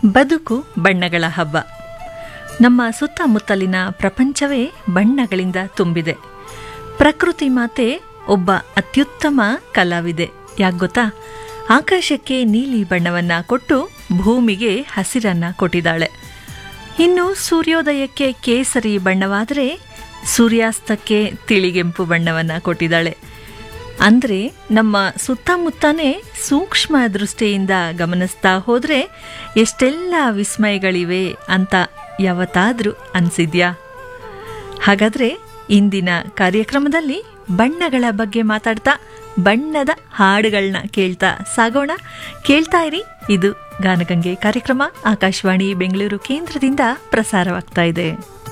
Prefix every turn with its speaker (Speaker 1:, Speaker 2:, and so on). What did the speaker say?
Speaker 1: ಬದುಕು ಬಣ್ಣಗಳ ಹಬ್ಬ ನಮ್ಮ ಸುತ್ತಮುತ್ತಲಿನ ಪ್ರಪಂಚವೇ ಬಣ್ಣಗಳಿಂದ ತುಂಬಿದೆ ಪ್ರಕೃತಿ ಮಾತೆ ಒಬ್ಬ ಅತ್ಯುತ್ತಮ ಕಲಾವಿದೆ ಯಾಕೆ ಗೊತ್ತಾ ಆಕಾಶಕ್ಕೆ ನೀಲಿ ಬಣ್ಣವನ್ನ ಕೊಟ್ಟು ಭೂಮಿಗೆ ಹಸಿರನ್ನ ಕೊಟ್ಟಿದ್ದಾಳೆ ಇನ್ನು ಸೂರ್ಯೋದಯಕ್ಕೆ ಕೇಸರಿ ಬಣ್ಣವಾದರೆ ಸೂರ್ಯಾಸ್ತಕ್ಕೆ ತಿಳಿಗೆಂಪು ಬಣ್ಣವನ್ನ ಕೊಟ್ಟಿದ್ದಾಳೆ ಅಂದರೆ ನಮ್ಮ ಸುತ್ತಮುತ್ತನೇ ಸೂಕ್ಷ್ಮ ದೃಷ್ಟಿಯಿಂದ ಗಮನಿಸ್ತಾ ಹೋದರೆ ಎಷ್ಟೆಲ್ಲ ವಿಸ್ಮಯಗಳಿವೆ ಅಂತ ಯಾವತ್ತಾದರೂ ಅನಿಸಿದ್ಯಾ ಹಾಗಾದರೆ ಇಂದಿನ ಕಾರ್ಯಕ್ರಮದಲ್ಲಿ ಬಣ್ಣಗಳ ಬಗ್ಗೆ ಮಾತಾಡ್ತಾ ಬಣ್ಣದ ಹಾಡುಗಳನ್ನ ಕೇಳ್ತಾ ಸಾಗೋಣ ಕೇಳ್ತಾ ಇರಿ ಇದು ಗಾನಗಂಗೆ ಕಾರ್ಯಕ್ರಮ ಆಕಾಶವಾಣಿ ಬೆಂಗಳೂರು ಕೇಂದ್ರದಿಂದ ಪ್ರಸಾರವಾಗ್ತಾ ಇದೆ